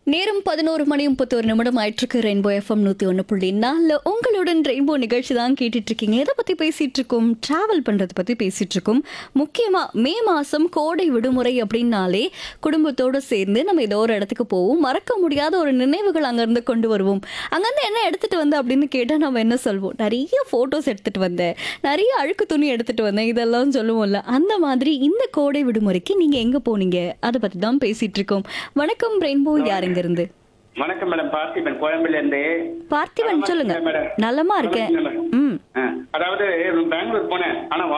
நேரம் பதினோரு மணி முப்பத்தோரு நிமிடம் ஆயிட்டிருக்கு ரெயின்போ எஃப்எம் நூற்றி ஒன்று புள்ளி நாலில் உங்களுடன் ரெயின்போ நிகழ்ச்சி தான் கேட்டுட்டு இருக்கீங்க எதை பற்றி பேசிட்டு இருக்கோம் ட்ராவல் பண்ணுறதை பற்றி பேசிட்டு இருக்கோம் முக்கியமாக மே மாதம் கோடை விடுமுறை அப்படின்னாலே குடும்பத்தோடு சேர்ந்து நம்ம ஏதோ ஒரு இடத்துக்கு போவோம் மறக்க முடியாத ஒரு நினைவுகள் அங்கேருந்து கொண்டு வருவோம் அங்கேருந்து என்ன எடுத்துகிட்டு வந்த அப்படின்னு கேட்டால் நம்ம என்ன சொல்வோம் நிறைய ஃபோட்டோஸ் எடுத்துகிட்டு வந்தேன் நிறைய அழுக்கு துணி எடுத்துகிட்டு வந்தேன் இதெல்லாம் சொல்லுவோம்ல அந்த மாதிரி இந்த கோடை விடுமுறைக்கு நீங்கள் எங்கே போனீங்க அதை பற்றி தான் பேசிட்டு இருக்கோம் வணக்கம் ரெயின்போ யாருங்க இருந்து வணக்கம் மேடம் பார்த்திபன் கோயம்புல இருந்து பார்த்திபன் சொல்லுங்க மேடம். நலமா இருக்கேன் மேடம். ம் ஆ, அதாவது பெங்களூர் போனேன் ஆனா